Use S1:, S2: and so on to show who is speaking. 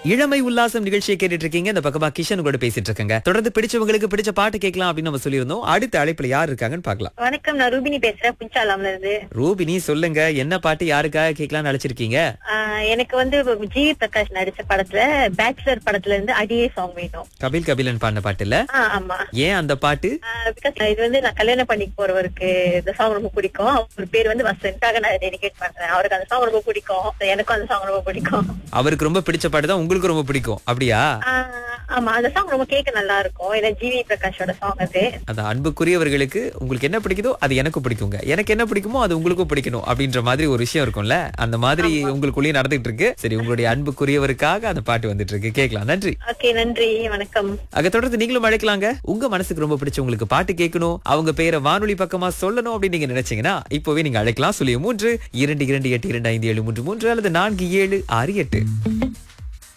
S1: இளமை உல்லாசம் நிகழ்ச்சியை கேட்டுட்டு இருக்கீங்க இந்த பக்கமா கிஷன் கூட பேசிட்டு இருக்கங்க தொடர்ந்து பிடிச்சவங்களுக்கு பிடிச்ச பாட்டு கேட்கலாம் அப்படின்னு நம்ம சொல்லியிருந்தோம் அடுத்த அழைப்புல யார் இருக்காங்கன்னு பார்க்கலாம்
S2: வணக்கம் நான் ரூபினி பேசுறேன் புஞ்சாலாம்ல இருந்து
S1: ரூபினி சொல்லுங்க என்ன பாட்டு யாருக்காக கேட்கலாம்னு அழைச்சிருக்கீங்க
S2: ஆஹ் எனக்கு வந்து ஜிவி பிரகாஷ் நடிச்ச படத்துல பேச்சுலர் படத்துல இருந்து அடியே சாங் வேணும்
S1: கபில் கபிலன் பாடின பாட்டு இல்ல
S2: ஆஹ் ஆமா
S1: ஏன் அந்த பாட்டு
S2: பிகாஸ் இது வந்து நான் கல்யாணம் பண்ணி போறவருக்கு இந்த சாங் ரொம்ப பிடிக்கும் அவர் பேர் வந்து வசந்த்காக நான் டெடிகேட் பண்றேன் அவருக்கு அந்த சாங் ரொம்ப பிடிக்கும் எனக்கும் அந்த சாங் ரொம்ப பிடிக்கும்
S1: அவருக்கு ரொம்ப பிடிச்ச பாட்டு தான் உங்களுக்கு ரொம்ப பிடிக்கும் அப்படியா
S2: ஆஹ் ஆமா அந்த சாங் ரொம்ப கேட்க நல்லா இருக்கும் ஏன்னா ஜிவி பிரகாஷோட சாங் அது
S1: அந்த அன்புக்குரியவர்களுக்கு உங்களுக்கு என்ன பிடிக்குதோ அது எனக்கு பிடிக்குங்க எனக்கு என்ன பிடிக்குமோ அது உங்களுக்கும் பிடிக்கணும் அப்படின்ற மாதிரி ஒரு விஷயம் இருக்கும்ல அந்த மாதிரி உங்களுக்குள்ளேயே நடந்துட்டு இருக்கு சரி உங்களுடைய அன்புக்குரியவருக்காக அந்த பாட்டு வந்துட்டு இருக்கு கேட்கலாம் நன்றி
S2: ஓகே நன்றி வணக்கம்
S1: அங்க தொடர்ந்து நீங்களும் அழைக்கலாங்க உங்க மனசுக்கு ரொம்ப பிடிச்ச உங்களுக்கு பாட்டு கேட்கணும் அவங்க பேரை வானொலி பக்கமா சொல்லணும் அப்படின்னு நீங்க நினைச்சீங்கன்னா இப்போவே நீங்க அழைக்கலாம் சொல்லிய மூன்று இரண்டு இரண்டு எட்டு இரண்டு ஐந்து ஏழு மூன்று மூன்று அல்லது நான்கு ஏழு ஆறு எட்டு